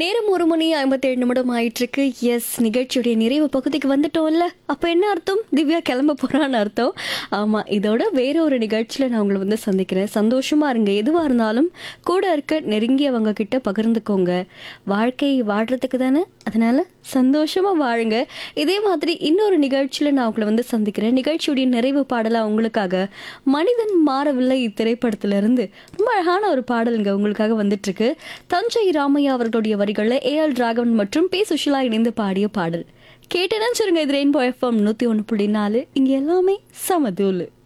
நேரம் ஒரு மணி ஐம்பத்தேழு நிமிடம் ஆயிட்டிருக்கு எஸ் நிகழ்ச்சியுடைய நிறைவு பகுதிக்கு வந்துட்டோம்ல அப்போ என்ன அர்த்தம் திவ்யா கிளம்ப போறான்னு அர்த்தம் ஆமாம் இதோட வேற ஒரு நிகழ்ச்சியில் நான் உங்களை வந்து சந்திக்கிறேன் சந்தோஷமா இருங்க எதுவாக இருந்தாலும் கூட இருக்க நெருங்கியவங்க கிட்ட பகிர்ந்துக்கோங்க வாழ்க்கை வாழ்றதுக்கு தானே அதனால சந்தோஷமா வாழுங்க இதே மாதிரி இன்னொரு நிகழ்ச்சியில் நான் உங்களை வந்து சந்திக்கிறேன் நிகழ்ச்சியுடைய நிறைவு பாடலாக உங்களுக்காக மனிதன் மாறவில்லை இத்திரைப்படத்திலிருந்து ரொம்ப அழகான ஒரு பாடலுங்க உங்களுக்காக வந்துட்டு இருக்கு தஞ்சை ராமையா அவர்களுடைய வரிகளில் ஏ எல் ராகவன் மற்றும் பி சுஷிலா இணைந்து பாடிய பாடல் கேட்டு நினைச்சிருங்க இது ரெயின்போ எஃப்எம் நூற்றி ஒன்று புள்ளி நாலு இங்கே எல்லாமே சமதூலு